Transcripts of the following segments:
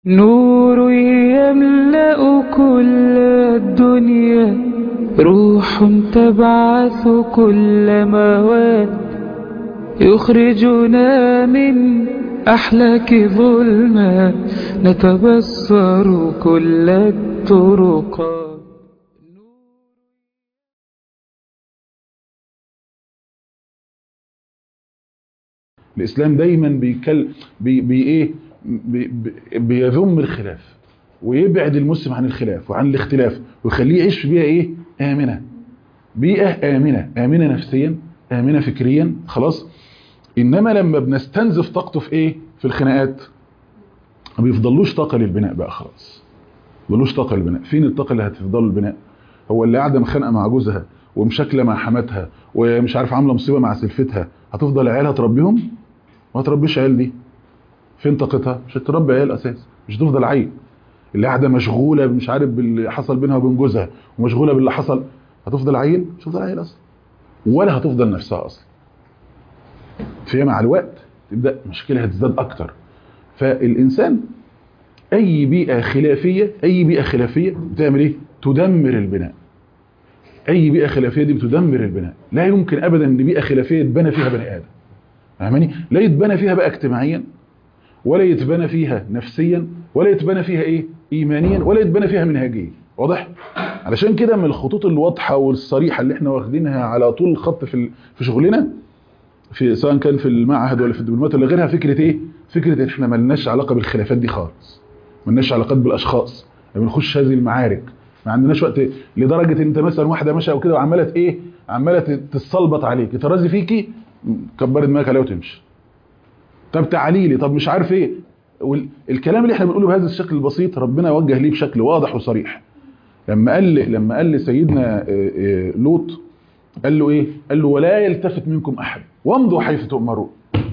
نور يملأ كل الدنيا روح تبعث كل مواد يخرجنا من أحلاك ظلمات نتبصر كل الطرقات الإسلام دايما بيكل بي بي إيه بي بي بيذم الخلاف ويبعد المسلم عن الخلاف وعن الاختلاف ويخليه يعيش في بيئة إيه آمنة بيئة آمنة آمنة نفسيا آمنة فكريا خلاص إنما لما بنستنزف طاقته في إيه في الخناقات ما بيفضلوش طاقة للبناء بقى خلاص ما بيفضلوش طاقة للبناء فين الطاقة اللي هتفضل البناء هو اللي قاعدة مخانقة مع جوزها ومشاكلة مع حماتها ومش عارف عاملة مصيبة مع سلفتها هتفضل عيالها تربيهم ما تربيش عيال دي فين طاقتها مش هتربي عيال اساس مش هتفضل عيل اللي قاعده مشغوله مش عارف باللي حصل بينها وبين جوزها ومشغوله باللي حصل هتفضل عيل مش هتفضل عيل اصلا ولا هتفضل نفسها اصلا فهي مع الوقت تبدا مشكلها تزداد اكتر فالانسان اي بيئه خلافيه اي بيئه خلافيه بتعمل ايه تدمر البناء اي بيئه خلافيه دي بتدمر البناء لا يمكن ابدا ان بيئه خلافيه يتبنى فيها بني ادم فاهماني لا يتبنى فيها بقى اجتماعيا ولا يتبنى فيها نفسيا ولا يتبنى فيها ايه ايمانيا ولا يتبنى فيها منهجيا واضح علشان كده من الخطوط الواضحه والصريحه اللي احنا واخدينها على طول الخط في في شغلنا في سواء كان في المعهد ولا في الدبلومات ولا غيرها فكره ايه فكره ان احنا ملناش علاقه بالخلافات دي خالص ملناش علاقات بالاشخاص ما بنخش هذه المعارك ما عندناش وقت لدرجه ان انت مثلا واحده ماشيه وكده وعماله ايه عماله تتصلبط عليك ترازي فيكي كبرت دماغك عليها وتمشي طب تعالي لي طب مش عارف ايه الكلام اللي احنا بنقوله بهذا الشكل البسيط ربنا وجه ليه بشكل واضح وصريح لما قال لما قال لسيدنا لوط قال له ايه قال له ولا يلتفت منكم احد وامضوا حيث تؤمرون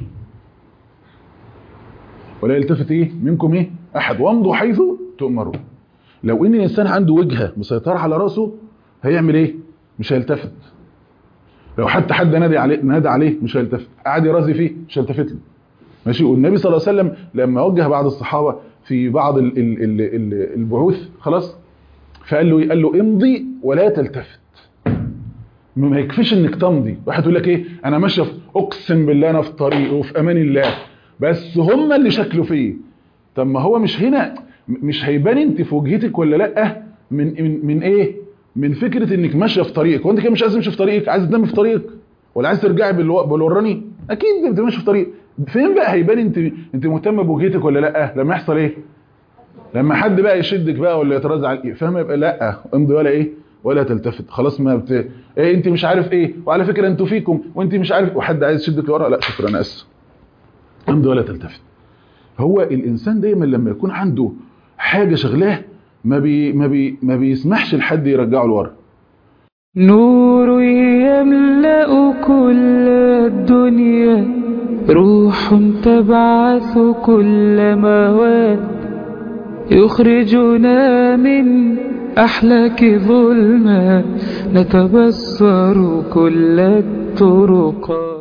ولا يلتفت ايه منكم ايه احد وامضوا حيث تؤمرون لو ان الانسان عنده وجهه مسيطره على راسه هيعمل ايه مش هيلتفت لو حتى حد نادي عليه نادى عليه مش هيلتفت قعد يرازي فيه مش هيلتفت له ماشي والنبي صلى الله عليه وسلم لما وجه بعض الصحابه في بعض ال ال ال ال البعوث خلاص فقال له قال له امضي ولا تلتفت ما يكفيش انك تمضي واحد يقول لك ايه انا ماشي اقسم بالله انا في طريق وفي امان الله بس هم اللي شكلوا فيه طب ما هو مش هنا مش هيبان انت في وجهتك ولا لا من من, من ايه من فكره انك ماشيه في طريقك وانت كده مش عايز تمشي في طريقك عايز تنام في طريقك ولا عايز ترجعي بالوراني اكيد انت ماشي في طريق فين بقى هيبان انت انت مهتمه بوجهتك ولا لا لما يحصل ايه لما حد بقى يشدك بقى ولا يترازع عليك فاهم يبقى لا امضي ولا ايه ولا تلتفت خلاص ما بت... إيه انت مش عارف ايه وعلى فكره انتوا فيكم وانت مش عارف وحد عايز يشدك لورا لا شكرا انا اسف امضي ولا تلتفت هو الانسان دايما لما يكون عنده حاجه شغلاه ما بي ما بي ما بيسمحش لحد يرجعه لورا نور يملأ كل الدنيا روح تبعث كل مواد يخرجنا من أحلاك ظلمات نتبصر كل الطرقات